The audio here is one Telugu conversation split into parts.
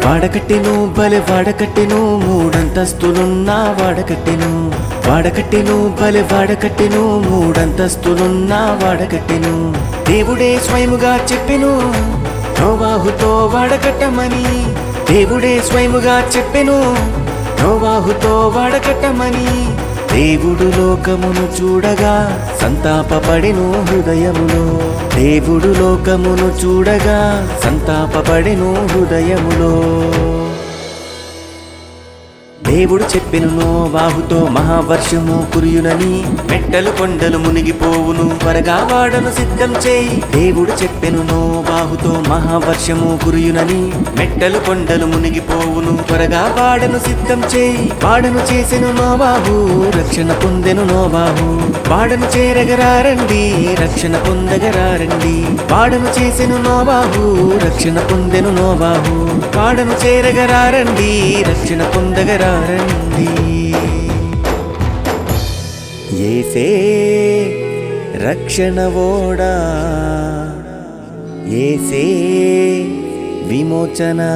వాడకట్టెను బలె వాడకట్టెను మూడంతస్తులున్న వాడకట్టెను వాడకట్టెను బలె వాడకట్టెను మూడంతస్తులున్న వాడకట్టెను దేవుడే స్వయముగా చెప్పెను నోవాహుతో వాడకట్టమని దేవుడే స్వయముగా చెప్పెను నోవాహుతో వాడకట్టమని దేవుడు లోకమును చూడగా సంతాపపడెను హృదయములో దేవుడు లోకమును చూడగా సంతాపపడెను హృదయములో దేవుడు చెప్పెను నోవాహుతో మహావర్షము కురియునని మెట్టలు కొండలు మునిగిపోవును త్వరగా వాడను సిద్ధం చేయి దేవుడు చెప్పెను నోవాహుతో మహావర్షము కురియునని మెట్టలు కొండలు మునిగిపోవును త్వరగా వాడను సిద్ధం చేయి వాడను చేసెను నోవాహు రక్షణ పొందెను నోవాహు వాడను చేరగరారండి రక్షణ పొందగరారండి వాడను చేసెను నోవాహు రక్షణ పొందెను నోవాహు వాడను చేరగరారండి రక్షణ పొందగరారండి ఏసే రక్షణ ఓడా ఏసే విమోచన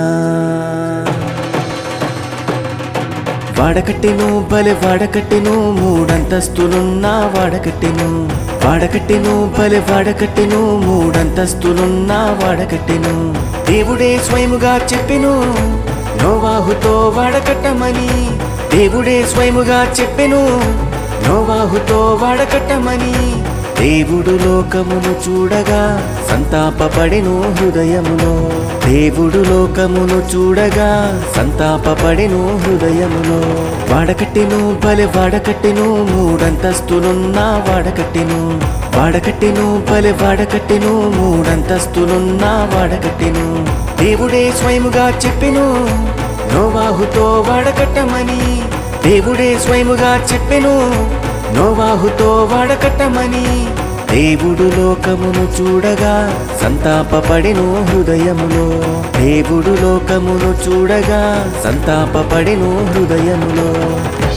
వాడకట్టెను బలె వాడకట్టెను మూడంతస్తులున్న వాడకట్టెను వాడకట్టెను బలె వాడకట్టెను మూడంతస్తులున్న వాడకట్టెను దేవుడే స్వయముగా చెప్పెను నోవాహుతో వాడకట్టమని దేవుడే స్వయముగా చెప్పెను నోవాహుతో వాడకట్టమని దేవుడు లోకమును చూడగా సంతాపపడెను హృదయములో దేవుడు లోకమును చూడగా సంతాపపడెను హృదయములో వాడకట్టెను బలె వాడకట్టెను మూడంతస్తులున్న వాడకట్టెను వాడకట్టెను బలె వాడకట్టెను మూడంతస్తులున్న వాడకట్టెను దేవుడే స్వయముగా చెప్పెను నోవాహుతో వాడకట్టమని దేవుడే స్వయముగా చెప్పెను నోవాహుతో వాడకట్టమని దేవుడు లోకమును చూడగా సంతాపపడెను హృదయములో దేవుడు లోకమును చూడగా సంతాపపడెను హృదయములో